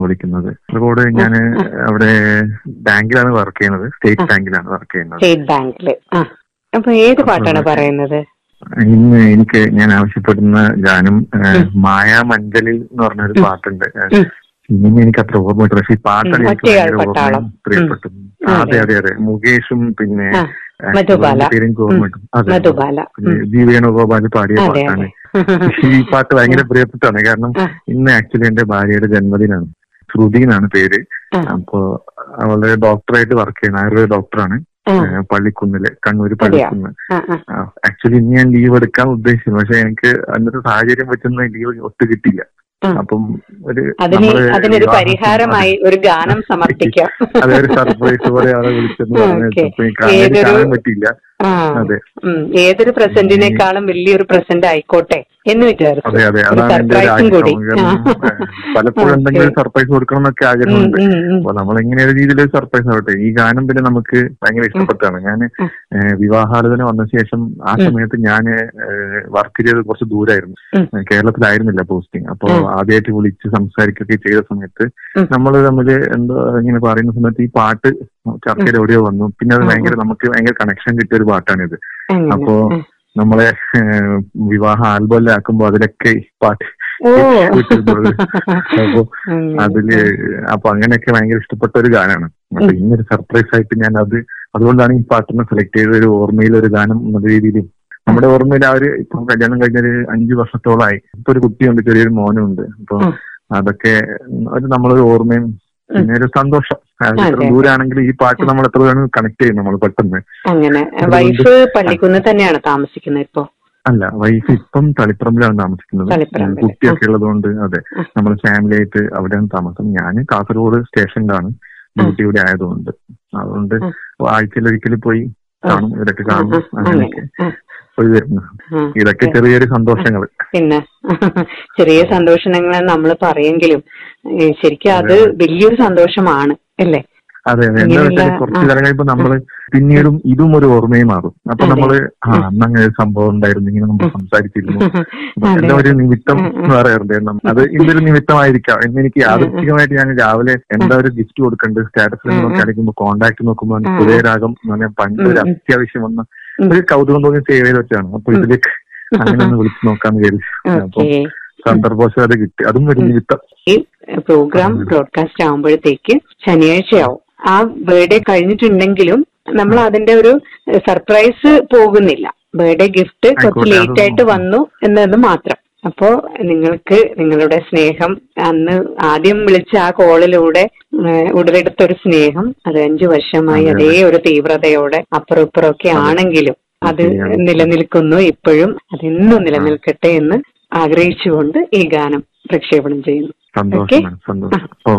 വിളിക്കുന്നത് കാസർഗോഡ് ഞാൻ അവിടെ ബാങ്കിലാണ് വർക്ക് ചെയ്യുന്നത് സ്റ്റേറ്റ് ബാങ്കിലാണ് വർക്ക് ചെയ്യുന്നത് സ്റ്റേറ്റ് ബാങ്കില് ആ അപ്പൊ ഏത് പാട്ടാണ് പറയുന്നത് ഇന്ന് എനിക്ക് ഞാൻ ആവശ്യപ്പെടുന്ന ഗാനം ഏഹ്, മായാ മഞ്ചലിൽ എന്ന് പറഞ്ഞൊരു പാട്ടുണ്ട് ഏഹ്, ഉം. ഇനി എനിക്ക് അത്ര ഓർമ്മയില്ല പക്ഷെ ഈ പാട്ടാണ് ഉം, എനിക്ക് ഒറ്റയാൾ ഭയങ്കര പട്ടാളം. ഓർമ്മയും പ്രിയപ്പെട്ടു ഉം. അതെ അതെ അതെ മുകേഷും പിന്നെ ആ, ഏഹ്, മധുബാല. അവരുടെ പേരും എനിക്ക് ഓർമ്മയിട്ടും അതെ മധുബാല പിന്നെ ഉം. ജി വേണുഗോപാൽ പാടിയ അതെ പാട്ടാണ് അതെ ഈ പാട്ട് ഭയങ്കര പ്രിയപ്പെട്ടാണ് കാരണം ആ. ഇന്ന് ആക്ച്വലി എന്റെ ഭാര്യയുടെ ജന്മദിനാണ് ശ്രുതി എന്നാണ് പേര് ആ, അപ്പോ അവള് ഡോക്ടറായിട്ട് വർക്ക് ചെയ്യുന്ന ആയുർവേദ ഡോക്ടറാണ് ആ, ഏഹ്, പള്ളിക്കുന്നില് കണ്ണൂര് അതെയോ? പള്ളിക്കുന്ന് ആ, ആ. ആക്ച്വലി ഇന്ന് ഞാൻ ലീവ് എടുക്കാൻ ഉദ്ദേശിച്ചു പക്ഷെ എനിക്ക് അന്നത്തെ സാഹചര്യം വെച്ചൊന്നും ലീവ് ഒത്തു കിട്ടില്ല ആ. അപ്പം ഒരു അതിന് നമ്മള് അതിനൊരു വിവാഹം- പരിഹാരമായി ഒരു ഗാനം സമർപ്പിക്കാം അതൊരു സർപ്രൈസ് പോലെ ആളെ വിളിച്ചെന്ന് ഓക്കേ. പറഞ്ഞപ്പോ എനിക്ക് അങ്ങനെ ഏതൊരു- കാണാൻ പറ്റിയില്ല ആ അതെ ഉം, ഏതൊരു പ്രസന്റിനേക്കാളും വലിയൊരു പ്രസന്റ് ആയിക്കോട്ടെ എന്ന് വിചാരിച്ചു അതെ അതെ ഒരു അതാണ് എന്റെ ഒരു സർപ്രൈസും കൂടി ആഗ്രഹം കാരണം, ആ. ഏഹ്, പലപ്പോഴും എന്തെങ്കിലും ഒരു സർപ്രൈസ് കൊടുക്കണം എന്നൊക്കെ ഉം, ആഗ്രഹമുണ്ട് ഉം, ഉം. അപ്പൊ നമ്മൾ എങ്ങനെ ഒരു രീതിയിൽ സർപ്രൈസ് ആവട്ടെ ഈ ഗാനം പിന്നെ നമുക്ക് ഭയങ്കര ഇഷ്ടപ്പെട്ടാണ് ഞാൻ ഉം. വിവാഹാലോചന വന്ന ശേഷം ആ ഉം. സമയത്ത് ഞാൻ വർക്ക് ചെയ്തത് കുറച്ച് ദൂരായിരുന്നു ഉം. ഏഹ്, കേരളത്തിലായിരുന്നില്ല പോസ്റ്റിംഗ് അപ്പൊ ഉം. ആദ്യമായിട്ട് വിളിച്ച് സംസാരിക്കുകയൊക്കെ ചെയ്ത സമയത്ത് ഉം. നമ്മൾ തമ്മിൽ എന്താ ഇങ്ങനെ പറയുന്ന സമയത്ത് ഈ പാട്ട് ചർച്ചയിൽ എവിടെയോ വന്നു പിന്നെ അത് ഉം. ഭയങ്കര നമുക്ക് ഭയങ്കര കണക്ഷൻ കിട്ടിയ ഒരു പാട്ടാണിത് അങ്ങനെ. അപ്പോ ഉം. നമ്മളെ ഏഹ്, വിവാഹ ആൽബമിലാക്കുമ്പോ അതിലൊക്കെ ഈ പാട്ട് ഓ കിട്ടുന്നത്. അപ്പൊ അങ്ങനെ. അതില് അപ്പൊ അങ്ങനെയൊക്കെ ഭയങ്കര ഇഷ്ടപ്പെട്ട ഒരു ഗാനമാണ് അപ്പൊ ഉം. ഇന്നൊരു സർപ്രൈസ് ആയിട്ട് ഞാൻ അത് അതുകൊണ്ടാണ് ഈ പാട്ടിനെ സെലക്ട് ചെയ്ത ഒരു ഓർമ്മയിൽ ഒരു ഗാനം എന്ന രീതിയിൽ നമ്മുടെ ഓർമ്മയിൽ ആ ഒരു ഇപ്പം കല്യാണം കഴിഞ്ഞൊരു അഞ്ചു വർഷത്തോളമായി ഇപ്പൊ ഒരു കുട്ടിയുണ്ട് ചെറിയൊരു മോനും ഉണ്ട് അപ്പൊ ഉം. അതൊക്കെ ഒരു നമ്മളൊരു ഓർമ്മയും പിന്നെ ഒരു സന്തോഷം അത് അതെ, എത്ര അതെ. ദൂരാണെങ്കിൽ ഈ പാട്ട് നമ്മൾ എത്ര വേണം കണക്ട് ചെയ്യും നമ്മൾ പെട്ടെന്ന് അങ്ങനെ അതുകൊണ്ട് വൈഫ് പള്ളിക്കുന്ന് തന്നെയാണ് താമസിക്കുന്നത് ഇപ്പൊ അല്ല വൈഫ് ഇപ്പം തളിപ്പറമ്പിലാണ് താമസിക്കുന്നത് തളിപ്പറമ്പില്. കുട്ടിയൊക്കെ ഉള്ളതുകൊണ്ട് അതെ ആ. നമ്മൾ ഫാമിലി ആയിട്ട് അവിടെയാണ് താമസം ഞാൻ കാസർഗോഡ് സ്റ്റേഷനിലാണ് ഡ്യൂട്ടി ഇവിടെ ആയതുകൊണ്ട് അതുകൊണ്ട് ആ. ആഴ്ചയിൽ ഒരിക്കൽ പോയി കാണും ഇവരൊക്കെ കാണും ആ, ആ, അങ്ങനെയൊക്കെ ആ, പോയി വരുന്നു ആ. ഇതൊക്കെ ചെറിയൊരു സന്തോഷങ്ങൾ പിന്നെ ചെറിയ സന്തോഷങ്ങൾ നമ്മൾ പറയെങ്കിലും ഏ, ശരിക്കും അത് വലിയൊരു സന്തോഷമാണ് അല്ലേ അതെ അതെ എന്താ ഇങ്ങനെയുള്ള- വെച്ചാൽ കുറച്ച് ആ. കാലം കഴിയുമ്പോ നമ്മള് പിന്നീടും ഇതും ഒരു ഓർമ്മയും മാറും അപ്പൊ അതെ. നമ്മള് ആ അന്ന് അങ്ങനെ ഒരു സംഭവം ഉണ്ടായിരുന്നു ഇങ്ങനെ നമ്മൾ സംസാരിച്ചിരുന്നു അപ്പൊ അതെ. എല്ലാം ഒരു നിമിത്തം ഉം, ഉം. എന്ന് പറയാറുണ്ട് നമ്മ- അത് ഇതൊരു നിമിത്തമായിരിക്കാം എന്ന് എനിക്ക് യാദൃശ്ചികമായിട്ട് ഞാൻ രാവിലെ എന്താ ഒരു ഗിഫ്റ്റ് കൊടുക്കേണ്ടത് സ്റ്റാറ്റസിൽ ഉം, ഉം. നോക്കി അടിക്കുമ്പോൾ കോണ്ടാക്ട് നോക്കുമ്പോൾ ഉം, ഉം. ഹൃദയരാഗം എന്ന് പറഞ്ഞാൽ പണ്ട് ഒരു ഉം, ഉം. അത്യാവശ്യം വന്ന ഉം. ഒരു കൗതുകം തോന്നി സേവ് ചെയ്ത് വെച്ചാണ് അപ്പൊ ഉം. ഇതിലേക്ക് അങ്ങനെ ഒന്ന് വിളിച്ചു നോക്കാന്ന് വിചാരിച്ചു അപ്പൊ ഓക്കേ സന്ദർഭവശാൽ അത് കിട്ടി അതും ഒരു ഉം. നിമിത്തം ഈ പ്രോഗ്രാം ബ്രോഡ്കാസ്റ്റ് ആകുമ്പോഴത്തേക്ക് ശനിയാഴ്ചയാവും ആ ബർത്ത്ഡേ കഴിഞ്ഞിട്ടുണ്ടെങ്കിലും നമ്മൾ അതിന്റെ ഒരു സർപ്രൈസ് പോകുന്നില്ല ബർത്ത്ഡേ ഗിഫ്റ്റ് കുറച്ച് ആയിക്കോട്ടെ, ലേറ്റ് അത് ആയിട്ട് വന്നു എന്നത് മാത്രം അപ്പോ നിങ്ങൾക്ക് നിങ്ങളുടെ സ്നേഹം അന്ന് ആദ്യം വിളിച്ച ആ കോളിലൂടെ ഏഹ്, ഉടലെടുത്ത ഒരു സ്നേഹം അത് അഞ്ചു വർഷമായി അതെ, അതേ ഒരു തീവ്രതയോടെ അപ്പുറം ഇപ്പുറം ഒക്കെ അതെ. ആണെങ്കിലും അത് ശരിയാണ്. നിലനിൽക്കുന്നു ഇപ്പോഴും അതെന്നും നിലനിൽക്കട്ടെ എന്ന് ആഗ്രഹിച്ചുകൊണ്ട് ഈ ഗാനം പ്രക്ഷേപണം ചെയ്യുന്നു സന്തോഷമാണ് സന്തോഷം ഓ